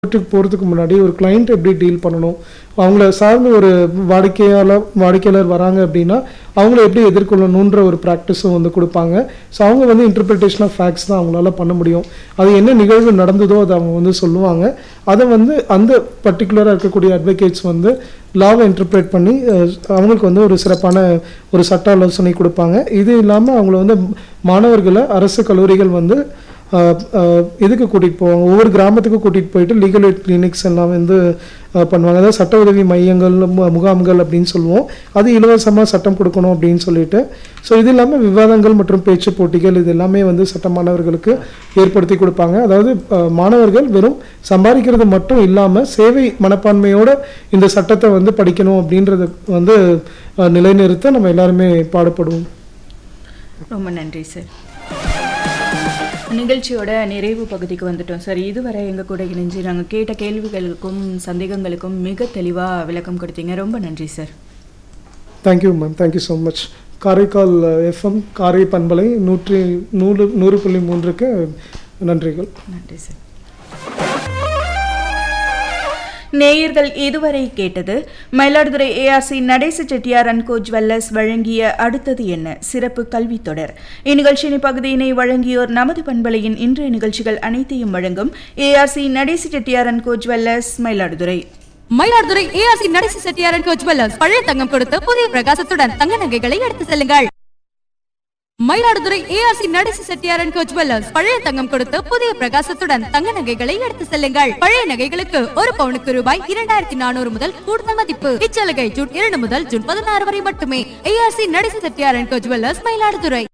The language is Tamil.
வீட்டுக்கு போகிறதுக்கு முன்னாடி ஒரு client எப்படி டீல் பண்ணணும் அவங்கள சார்ந்து ஒரு வாடிக்கையாளர் வாடிக்கையாளர் வராங்க அப்படின்னா அவங்கள எப்படி எதிர்கொள்ளணுன்ற ஒரு ப்ராக்டிஸும் வந்து கொடுப்பாங்க ஸோ அவங்க வந்து இன்டர்பிரிட்டேஷன் ஆஃப் ஃபேக்ட்ஸ் தான் அவங்களால பண்ண முடியும் அது என்ன நிகழ்வு நடந்ததோ அதை அவங்க வந்து சொல்லுவாங்க அதை வந்து அந்த பர்டிகுலராக இருக்கக்கூடிய அட்வொகேட்ஸ் வந்து லாவை இன்டர்பிரேட் பண்ணி அஹ், அவங்களுக்கு வந்து ஒரு சிறப்பான ஒரு சட்ட ஆலோசனை கொடுப்பாங்க இது இல்லாமல் அவங்கள வந்து மாணவர்களை அரசு கல்லூரிகள் வந்து ஆஹ் ஆஹ் இதுக்கு கூட்டிகிட்டு போவாங்க ஒவ்வொரு கிராமத்துக்கு கூட்டிகிட்டு போயிட்டு லீகல் எய்ட் கிளினிக்ஸ் எல்லாம் வந்து ஆஹ் பண்ணுவாங்க அதாவது சட்ட உதவி மையங்கள் மு- முகாம்கள் அப்படின்னு சொல்லுவோம் அது இலவசமாக சட்டம் கொடுக்கணும் அப்படின்னு சொல்லிட்டு ஸோ இது இல்லாமல் விவாதங்கள் மற்றும் பேச்சு போட்டிகள் இது எல்லாமே வந்து சட்ட மாணவர்களுக்கு ஏற்படுத்தி கொடுப்பாங்க அதாவது ஆஹ் மாணவர்கள் வெறும் சம்பாதிக்கிறது மட்டும் இல்லாமல் சேவை மனப்பான்மையோட இந்த சட்டத்தை வந்து படிக்கணும் அப்படின்றத வந்து ஆஹ் நிலைநிறுத்த நம்ம எல்லாருமே பாடுபடுவோம் ரொம்ப நன்றி சார் நிகழ்ச்சியோட நிறைவு பகுதிக்கு வந்துட்டோம் சார் இதுவரை எங்கள் கூட இணைஞ்சு நாங்கள் கேட்ட கேள்விகளுக்கும் சந்தேகங்களுக்கும் மிக தெளிவாக விளக்கம் கொடுத்தீங்க ரொம்ப நன்றி sir thank you ma'am thank you so much Karaikal FM Karai பண்பலை நூற்றி நூறு நூறு புள்ளி மூன்றுக்கு நன்றிகள் நன்றி சார் நேயர்கள் இதுவரை கேட்டது Mayiladuthurai ARC Natesa Chettiar and co jewellers வழங்கிய அடுத்தது என்ன சிறப்பு கல்வி தொடர் இந்நிகழ்ச்சியின் பகுதியினை வழங்கியோர் நமது பண்பலையின் இன்றைய நிகழ்ச்சிகள் அனைத்தையும் வழங்கும் ARC Natesa Chettiar and co jewellers Mayiladuthurai Mayiladuthurai ARC Natesa Chettiar and co jewellers பழைய தங்கம் கொடுத்து புதிய பிரகாசத்துடன் தங்க நகைகளை எடுத்து செல்லுங்கள் Mayiladuthurai ARC Natesa Chettiar and co jewellers பழைய தங்கம் கொடுத்து புதிய பிரகாசத்துடன் தங்க நகைகளை எடுத்து செல்லுங்கள் பழைய நகைகளுக்கு ஒரு பவுனுக்கு ரூபாய் இரண்டாயிரத்தி நானூறு முதல் கூடுதல் மதிப்பு இச்சலுகை ஜூன் இரண்டு முதல் ஜூன் பதினாறு வரை மட்டுமே ARC Natesa Chettiar and co jewellers Mayiladuthurai